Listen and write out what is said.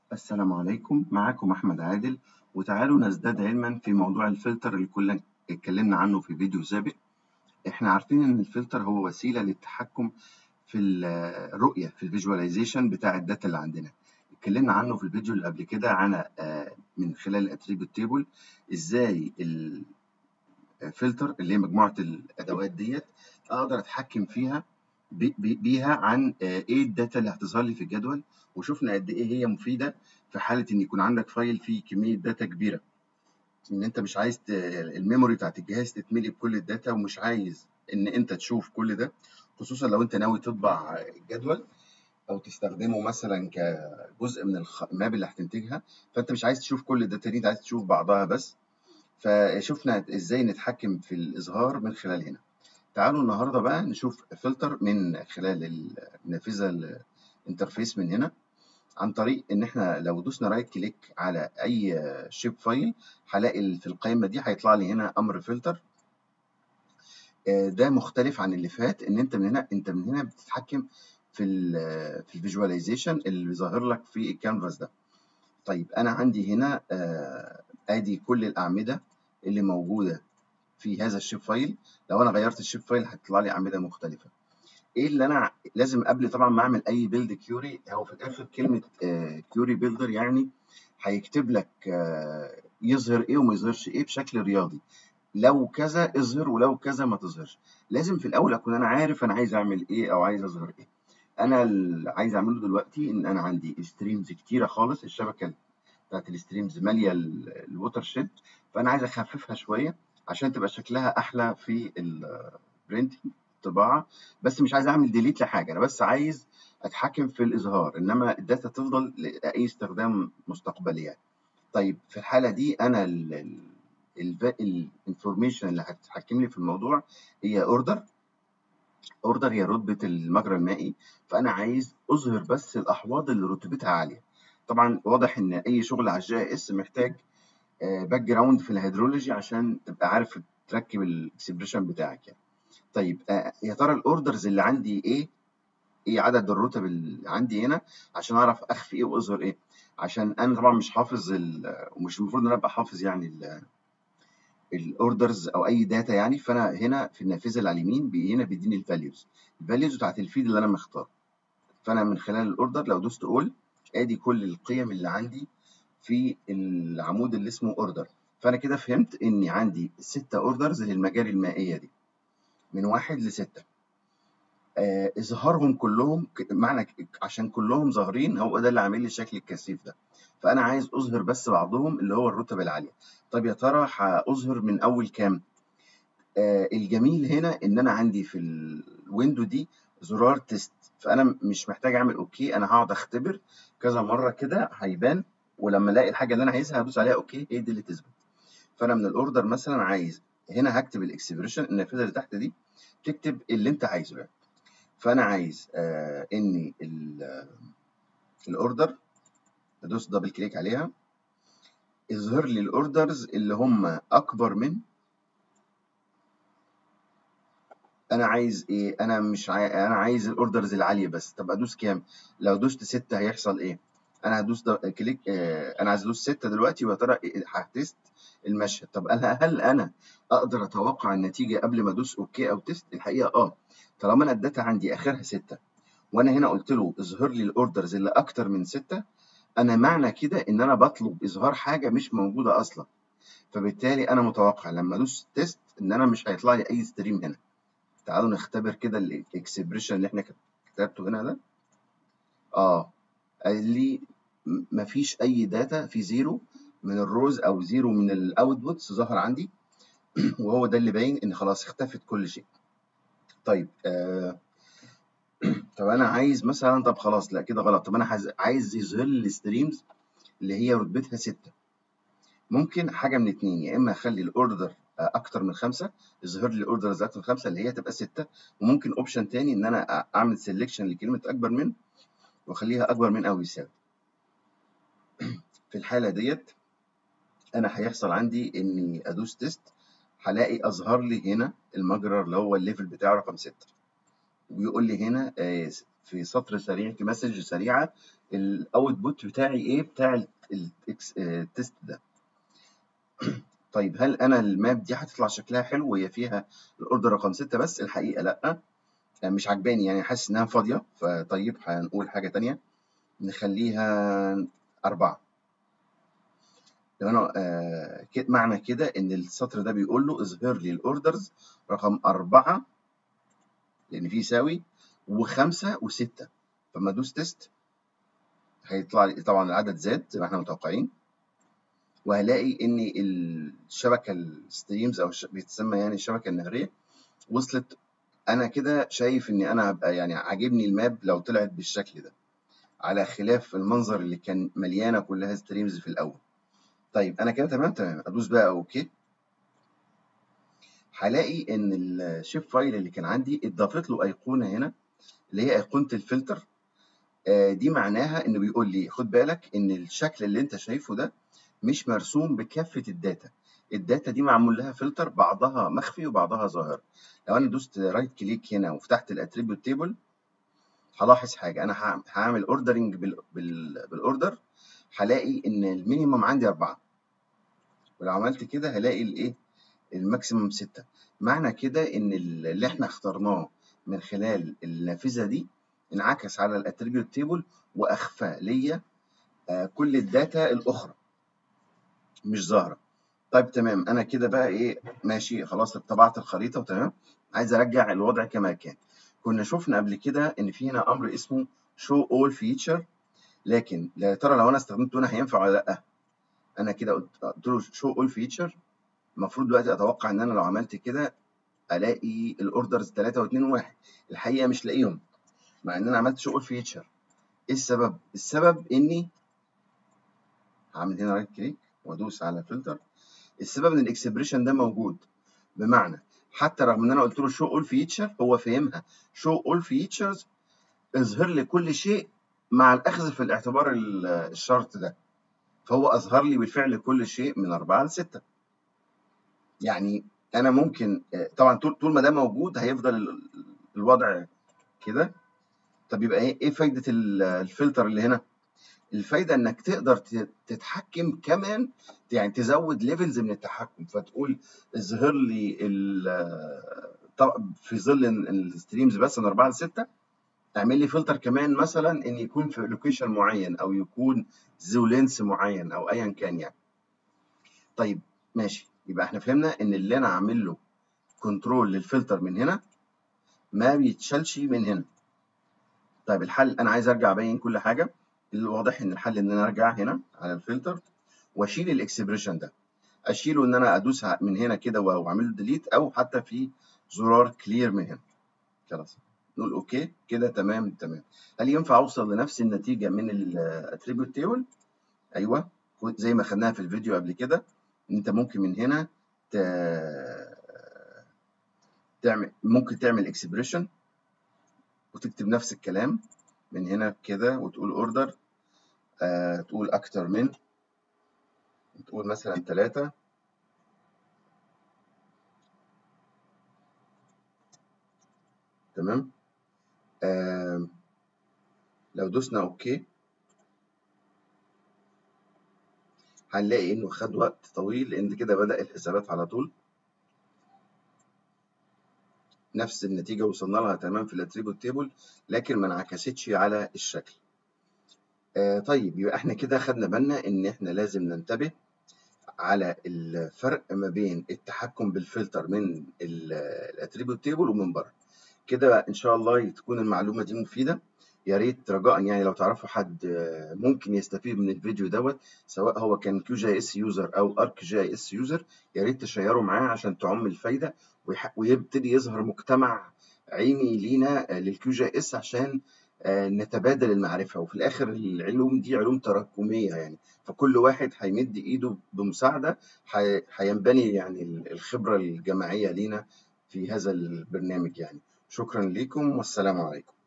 السلام عليكم معاكم أحمد عادل وتعالوا نزداد علما في موضوع الفلتر اللي كلنا اتكلمنا عنه في فيديو سابق احنا عارفين ان الفلتر هو وسيلة للتحكم في الرؤية في الفيجواليزيشن بتاع الداتا اللي عندنا اتكلمنا عنه في الفيديو اللي قبل كده عن من خلال الاتريبيوت تيبل ازاي الفلتر اللي هي مجموعة الادوات ديت اقدر اتحكم فيها بيها عن ايه الداتا اللي هتظهر لي في الجدول وشفنا قد ايه هي مفيده في حاله ان يكون عندك فايل فيه كميه داتا كبيره ان انت مش عايز الميموري بتاعت الجهاز تتملي بكل الداتا ومش عايز ان انت تشوف كل ده خصوصا لو انت ناوي تطبع الجدول او تستخدمه مثلا كجزء من الماب اللي هتنتجها فانت مش عايز تشوف كل الداتا دي انت عايز تشوف بعضها بس فشفنا ازاي نتحكم في الاظهار من خلال هنا تعالوا النهارده بقى نشوف فلتر من خلال النافذه الانترفيس من هنا عن طريق ان احنا لو دوسنا رايت كليك على اي شيب فايل هلاقي في القائمه دي هيطلع لي هنا امر فلتر ده مختلف عن اللي فات ان انت من هنا انت من هنا بتتحكم في ال في الفيجواليزيشن اللي ظاهر لك في الكانفاس ده طيب انا عندي هنا ادي كل الاعمده اللي موجوده في هذا الشيب فايل لو انا غيرت الشيب فايل هتطلع لي اعمده مختلفه ايه اللي انا لازم قبل طبعا ما اعمل اي بيلد كيوري هو في الاخر كلمه كيوري بيلدر يعني هيكتب لك آه يظهر ايه وما يظهرش ايه بشكل رياضي لو كذا اظهر ولو كذا ما تظهرش لازم في الاول اكون انا عارف انا عايز اعمل ايه او عايز اظهر ايه انا اللي عايز اعمله دلوقتي ان انا عندي ستريمز كتيره خالص الشبكه بتاعت الستريمز ماليه الووتر شيد فانا عايز اخففها شويه عشان تبقى شكلها احلى في البرنتنج الطباعه بس مش عايز اعمل ديليت لحاجه انا بس عايز اتحكم في الاظهار انما الداتا تفضل لاي استخدام مستقبلي يعني طيب في الحاله دي انا الانفورميشن اللي هتتحكم لي في الموضوع هي اوردر اوردر هي رتبه المجرى المائي فانا عايز اظهر بس الاحواض اللي رتبتها عاليه طبعا واضح ان اي شغل على الجي اس محتاج باك جراوند في الهيدرولوجي عشان تبقى عارف تركب الاكسبريشن بتاعك يعني طيب آه يا ترى الاوردرز اللي عندي ايه ايه عدد الرتب اللي عندي هنا عشان اعرف اخفي ايه واظهر ايه عشان انا طبعا مش حافظ ومش المفروض ان انا ابقى حافظ يعني الاوردرز او اي داتا يعني فانا هنا في النافذه اللي على اليمين بي هنا بيديني الفاليوز الفاليوز بتاعت الفيد اللي انا مختاره فانا من خلال الاوردر لو دوست اول ادي كل القيم اللي عندي في العمود اللي اسمه اوردر فانا كده فهمت اني عندي ستة اوردرز للمجاري المائيه دي من واحد لستة آه اظهارهم كلهم معنى عشان كلهم ظاهرين هو ده اللي عامل لي شكل الكثيف ده فانا عايز اظهر بس بعضهم اللي هو الرتب العاليه طب يا ترى هاظهر من اول كام آه الجميل هنا ان انا عندي في الويندو دي زرار تيست فانا مش محتاج اعمل اوكي انا هقعد اختبر كذا مره كده هيبان ولما الاقي الحاجه اللي انا عايزها هدوس عليها اوكي هي دي اللي تثبت فانا من الاوردر مثلا عايز هنا هكتب الاكسبريشن النافذه اللي تحت دي تكتب اللي انت عايزه يعني فانا عايز آه اني الاوردر ادوس دبل كليك عليها اظهر لي الاوردرز اللي هم اكبر من انا عايز ايه انا مش عاي... انا عايز الاوردرز العاليه بس طب ادوس كام لو دوست 6 هيحصل ايه انا هدوس كليك آه انا عايز ادوس 6 دلوقتي ويا ترى هتست المشهد طب انا هل انا اقدر اتوقع النتيجه قبل ما ادوس اوكي او تيست الحقيقه اه طالما انا الداتا عندي اخرها 6 وانا هنا قلت له اظهر لي الاوردرز اللي اكتر من 6 انا معنى كده ان انا بطلب اظهار حاجه مش موجوده اصلا فبالتالي انا متوقع لما ادوس تيست ان انا مش هيطلع لي اي ستريم هنا تعالوا نختبر كده الاكسبريشن اللي احنا كتبته هنا ده اه قال لي مفيش اي داتا في زيرو من الروز او زيرو من الاوتبوتس ظهر عندي وهو ده اللي باين ان خلاص اختفت كل شيء طيب آه طب انا عايز مثلا طب خلاص لا كده غلط طب انا عايز يظهر لي الستريمز اللي هي رتبتها 6 ممكن حاجه من اتنين يا اما اخلي الاوردر اكتر من خمسه يظهر لي الاوردرز اكتر من خمسه اللي هي تبقى 6 وممكن اوبشن تاني ان انا اعمل سيلكشن لكلمه اكبر من واخليها اكبر من او يساوي في الحاله ديت انا هيحصل عندي اني ادوس تيست هلاقي اظهر لي هنا المجرى اللي هو الليفل بتاعه رقم 6 ويقول لي هنا في سطر سريع في مسج سريعه الاوتبوت بتاعي ايه بتاع التست ده طيب هل انا الماب دي هتطلع شكلها حلو وهي فيها الاوردر رقم 6 بس الحقيقه لا يعني مش عجباني يعني حاسس انها فاضيه فطيب هنقول حاجه تانية نخليها أربعة لو أنا آه معنى كده إن السطر ده بيقول له اظهر لي الأوردرز رقم أربعة لأن فيه يساوي وخمسة وستة فما أدوس تيست هيطلع لي طبعا العدد زاد زي ما احنا متوقعين وهلاقي إن الشبكة الستريمز أو بيتسمى يعني الشبكة النهرية وصلت أنا كده شايف إن أنا هبقى يعني عاجبني الماب لو طلعت بالشكل ده على خلاف المنظر اللي كان مليانه كلها ستريمز في الاول طيب انا كده تمام تمام ادوس بقى اوكي هلاقي ان الشيب فايل اللي كان عندي اتضافت له ايقونه هنا اللي هي ايقونه الفلتر آه دي معناها انه بيقول لي خد بالك ان الشكل اللي انت شايفه ده مش مرسوم بكافه الداتا الداتا دي معمول لها فلتر بعضها مخفي وبعضها ظاهر لو انا دوست رايت كليك هنا وفتحت الاتريبيوت تيبل هلاحظ حاجه انا هعمل اوردرنج بالاوردر هلاقي ان المينيمم عندي أربعة ولو عملت كده هلاقي الايه الماكسيمم ستة معنى كده ان اللي احنا اخترناه من خلال النافذه دي انعكس على الاتريبيوت تيبل واخفى ليا آه كل الداتا الاخرى مش ظاهره طيب تمام انا كده بقى ايه ماشي خلاص طبعت الخريطه وتمام عايز ارجع الوضع كما كان كنا شفنا قبل كده ان في هنا امر اسمه show all feature لكن لا ترى لو انا استخدمته هنا هينفع ولا لا انا كده قلت له show all feature المفروض دلوقتي اتوقع ان انا لو عملت كده الاقي الاوردرز 3 و2 و1 الحقيقه مش لاقيهم مع ان انا عملت show all feature ايه السبب السبب اني هعمل هنا رايت كليك وادوس على فلتر السبب ان الاكسبريشن ده موجود بمعنى حتى رغم ان انا قلت له شو اول فيتشر هو فهمها شو اول فيتشرز اظهر لي كل شيء مع الاخذ في الاعتبار الشرط ده فهو اظهر لي بالفعل كل شيء من أربعة لستة يعني انا ممكن طبعا طول ما ده موجود هيفضل الوضع كده طب يبقى ايه ايه فايده الفلتر اللي هنا الفايده انك تقدر تتحكم كمان يعني تزود ليفلز من التحكم فتقول اظهر لي في ظل الستريمز بس من 4 ل 6 اعمل لي فلتر كمان مثلا ان يكون في لوكيشن معين او يكون ذو لينس معين او ايا كان يعني طيب ماشي يبقى احنا فهمنا ان اللي انا اعمل له كنترول للفلتر من هنا ما بيتشالش من هنا طيب الحل انا عايز ارجع ابين كل حاجه الواضح ان الحل ان انا ارجع هنا على الفلتر واشيل الاكسبريشن ده اشيله ان انا ادوس من هنا كده واعمل له ديليت او حتى في زرار كلير من هنا خلاص نقول اوكي كده تمام تمام هل ينفع اوصل لنفس النتيجه من الاتريبيوت تيبل ايوه زي ما خدناها في الفيديو قبل كده انت ممكن من هنا ت... تعمل ممكن تعمل اكسبريشن وتكتب نفس الكلام من هنا كده وتقول اوردر آه تقول اكتر من تقول مثلا ثلاثة تمام آه لو دوسنا اوكي هنلاقي انه خد وقت طويل لان كده بدأ الحسابات على طول نفس النتيجة وصلنا لها تمام في الاتريبيوت تيبل لكن ما انعكستش على الشكل آه طيب يبقى احنا كده خدنا بالنا ان احنا لازم ننتبه على الفرق ما بين التحكم بالفلتر من الاتريبيوت تيبل ومن بره كده ان شاء الله تكون المعلومه دي مفيده يا ريت رجاء يعني لو تعرفوا حد ممكن يستفيد من الفيديو دوت سواء هو كان كيو جي اس يوزر او ارك جي اس يوزر يا ريت تشيروا معاه عشان تعم الفايده ويبتدي يظهر مجتمع عيني لينا للكيو جي اس عشان نتبادل المعرفة وفي الآخر العلوم دي علوم تراكمية يعني فكل واحد هيمد إيده بمساعدة هينبني يعني الخبرة الجماعية لينا في هذا البرنامج يعني شكرا لكم والسلام عليكم